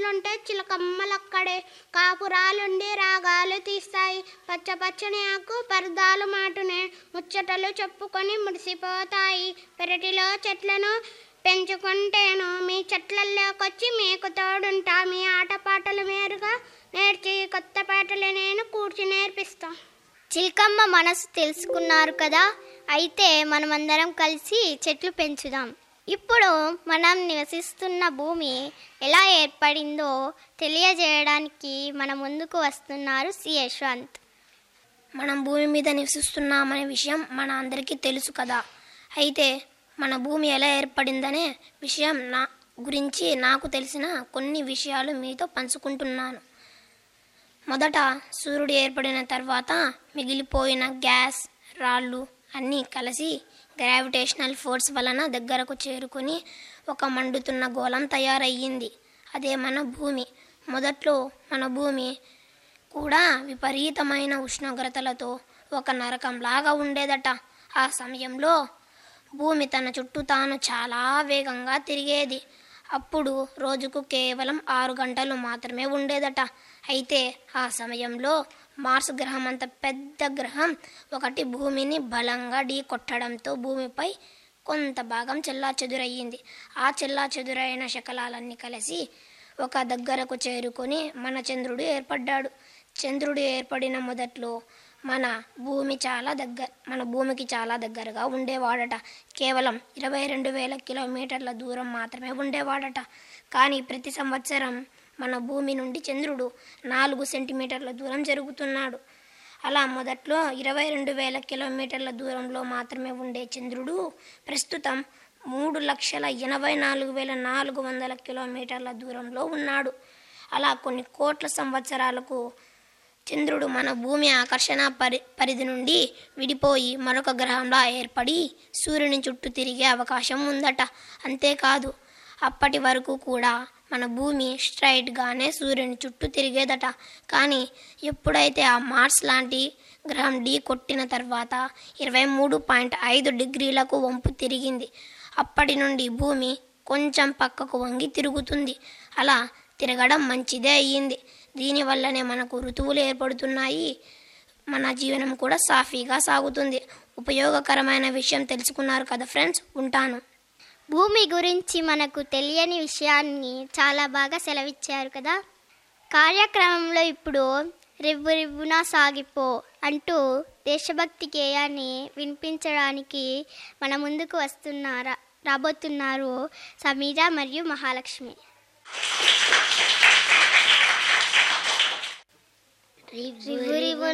చెట్లుంటే చిలకమ్మలక్కడే కాపురాలుండి రాగాలు తీస్తాయి పచ్చ పచ్చని ఆకు పరదాలు మాటునే ముచ్చటలు చెప్పుకొని ముడిసిపోతాయి పెరటిలో చెట్లను పెంచుకుంటేను మీ చెట్లలోకొచ్చి మీకు తోడుంటా మీ ఆటపాటలు మేరుగా నేర్చి కొత్త పాటలు నేను కూర్చి నేర్పిస్తా చిలకమ్మ మనసు తెలుసుకున్నారు కదా అయితే మనమందరం కలిసి చెట్లు పెంచుదాం ఇప్పుడు మనం నివసిస్తున్న భూమి ఎలా ఏర్పడిందో తెలియజేయడానికి మన ముందుకు వస్తున్నారు సి యశ్వంత్ మనం భూమి మీద నివసిస్తున్నామనే విషయం మన అందరికీ తెలుసు కదా అయితే మన భూమి ఎలా ఏర్పడిందనే విషయం నా గురించి నాకు తెలిసిన కొన్ని విషయాలు మీతో పంచుకుంటున్నాను మొదట సూర్యుడు ఏర్పడిన తర్వాత మిగిలిపోయిన గ్యాస్ రాళ్ళు అన్నీ కలిసి గ్రావిటేషనల్ ఫోర్స్ వలన దగ్గరకు చేరుకుని ఒక మండుతున్న గోళం తయారయ్యింది అదే మన భూమి మొదట్లో మన భూమి కూడా విపరీతమైన ఉష్ణోగ్రతలతో ఒక నరకంలాగా ఉండేదట ఆ సమయంలో భూమి తన చుట్టూ తాను చాలా వేగంగా తిరిగేది అప్పుడు రోజుకు కేవలం ఆరు గంటలు మాత్రమే ఉండేదట అయితే ఆ సమయంలో మార్స్ గ్రహం అంత పెద్ద గ్రహం ఒకటి భూమిని బలంగా ఢీ కొట్టడంతో భూమిపై కొంత భాగం చెల్లా చెదురయ్యింది ఆ చెల్లా చెదురైన శకలాలన్నీ కలిసి ఒక దగ్గరకు చేరుకొని మన చంద్రుడు ఏర్పడ్డాడు చంద్రుడు ఏర్పడిన మొదట్లో మన భూమి చాలా దగ్గర మన భూమికి చాలా దగ్గరగా ఉండేవాడట కేవలం ఇరవై రెండు వేల కిలోమీటర్ల దూరం మాత్రమే ఉండేవాడట కానీ ప్రతి సంవత్సరం మన భూమి నుండి చంద్రుడు నాలుగు సెంటీమీటర్ల దూరం జరుగుతున్నాడు అలా మొదట్లో ఇరవై రెండు వేల కిలోమీటర్ల దూరంలో మాత్రమే ఉండే చంద్రుడు ప్రస్తుతం మూడు లక్షల ఎనభై నాలుగు వేల నాలుగు వందల కిలోమీటర్ల దూరంలో ఉన్నాడు అలా కొన్ని కోట్ల సంవత్సరాలకు చంద్రుడు మన భూమి ఆకర్షణ పరి పరిధి నుండి విడిపోయి మరొక గ్రహంలా ఏర్పడి సూర్యుని చుట్టూ తిరిగే అవకాశం ఉందట అంతేకాదు అప్పటి వరకు కూడా మన భూమి స్ట్రైట్గానే సూర్యుని చుట్టూ తిరిగేదట కానీ ఎప్పుడైతే ఆ మార్స్ లాంటి గ్రహం ఢీ కొట్టిన తర్వాత ఇరవై మూడు పాయింట్ ఐదు డిగ్రీలకు వంపు తిరిగింది అప్పటి నుండి భూమి కొంచెం పక్కకు వంగి తిరుగుతుంది అలా తిరగడం మంచిదే అయ్యింది దీనివల్లనే మనకు ఋతువులు ఏర్పడుతున్నాయి మన జీవనం కూడా సాఫీగా సాగుతుంది ఉపయోగకరమైన విషయం తెలుసుకున్నారు కదా ఫ్రెండ్స్ ఉంటాను భూమి గురించి మనకు తెలియని విషయాన్ని చాలా బాగా సెలవిచ్చారు కదా కార్యక్రమంలో ఇప్పుడు రివ్వు రివ్వున సాగిపో అంటూ దేశభక్తి గేయాన్ని వినిపించడానికి మన ముందుకు వస్తున్నారా రాబోతున్నారు సమీర మరియు మహాలక్ష్మి రివ్వు రివ్వున